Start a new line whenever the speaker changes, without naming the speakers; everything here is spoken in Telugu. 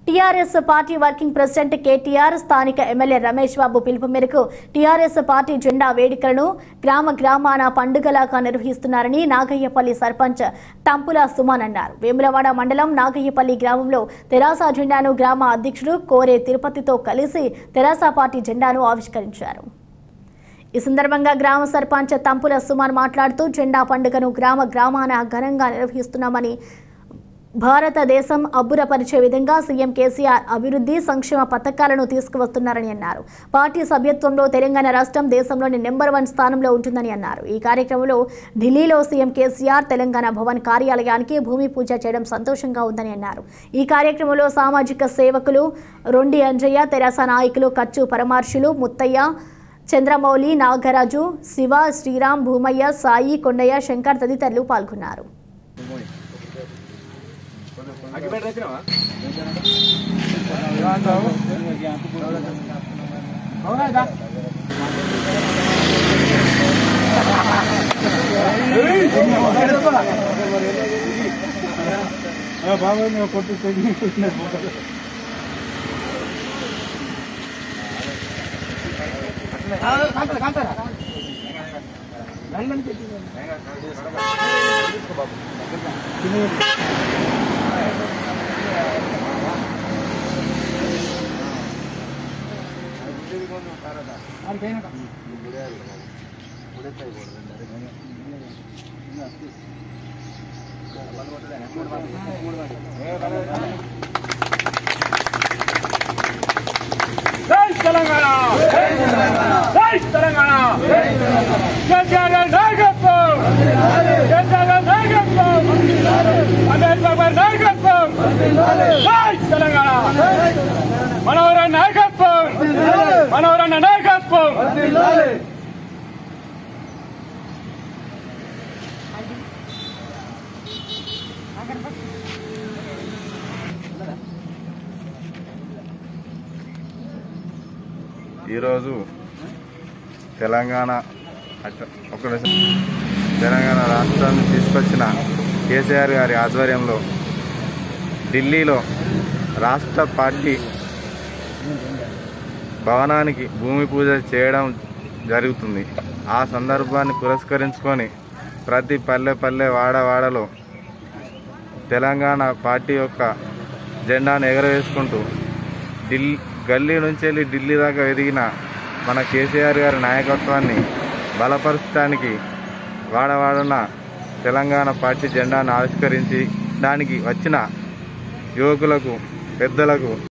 TRS party working president KTR స్థానిక ఎమ్మెల్యే రమేష్ బాబు పిలుపు మేరకు టీఆర్ఎస్ పార్టీ జెండా వేడుకలను గ్రామ గ్రామాన పండుగలాగా నిర్వహిస్తున్నారని నాగయ్యపల్లి సర్పంచ్ తంపుల సుమన్ అన్నారు వేములవాడ మండలం నాగయ్యపల్లి గ్రామంలో తెరాస జెండాను గ్రామ అధ్యక్షుడు కోరే తిరుపతితో కలిసి తెరాస పార్టీ జెండాను ఆవిష్కరించారు ఈ సందర్భంగా గ్రామ సర్పంచ్ తంపుల సుమాన్ మాట్లాడుతూ జెండా పండుగను గ్రామ గ్రామాన ఘనంగా నిర్వహిస్తున్నామని భారతదేశం అబ్బురపరిచే విధంగా సీఎం కేసీఆర్ అభివృద్ధి సంక్షేమ పథకాలను తీసుకువస్తున్నారని అన్నారు పార్టీ సభ్యత్వంలో తెలంగాణ రాష్ట్రం దేశంలోని నెంబర్ వన్ స్థానంలో ఉంటుందని అన్నారు ఈ కార్యక్రమంలో ఢిల్లీలో సీఎం కేసీఆర్ తెలంగాణ భవన్ కార్యాలయానికి భూమి పూజ చేయడం సంతోషంగా ఉందని అన్నారు ఈ కార్యక్రమంలో సామాజిక సేవకులు రొండి అంజయ్య తెరాస నాయకులు కచ్చు పరమార్శులు ముత్తయ్య చంద్రమౌళి నాగరాజు శివ శ్రీరామ్ భూమయ్య సాయి కొండయ్య శంకర్ తదితరులు పాల్గొన్నారు
బాబాయ్ మేము కొట్టు తెగి
జై తెలంగాణ జై తెలంగాణ కేసీఆర్ గారి నాయకత్వం కేసీఆర్ గారి నాయకత్వం అంబేద్కర్ గారి నాయకత్వం జై తెలంగాణ మనోహర నాయకత్వం మనోహరన్న నాయకత్వం
ఈరోజు తెలంగాణ అచ్చ- ఒక్క నిమిషం. తెలంగాణ రాష్ట్రాన్ని తీసుకొచ్చిన కేసీఆర్ గారి ఆధ్వర్యంలో ఢిల్లీలో రాష్ట్ర పార్టీ భవనానికి భూమి పూజ చేయడం జరుగుతుంది ఆ సందర్భాన్ని పురస్కరించుకొని ప్రతి పల్లె పల్లె వాడ వాడలో తెలంగాణ పార్టీ యొక్క జెండాను ఎగరవేసుకుంటూ ఢిల్లీ గల్లీ నుంచి వెళ్ళి ఢిల్లీ దాకా ఎదిగిన మన కేసీఆర్ గారి నాయకత్వాన్ని బలపరచడానికి వాడవాడన తెలంగాణ పార్టీ జెండాను ఆవిష్కరించి దానికి వచ్చిన యువకులకు పెద్దలకు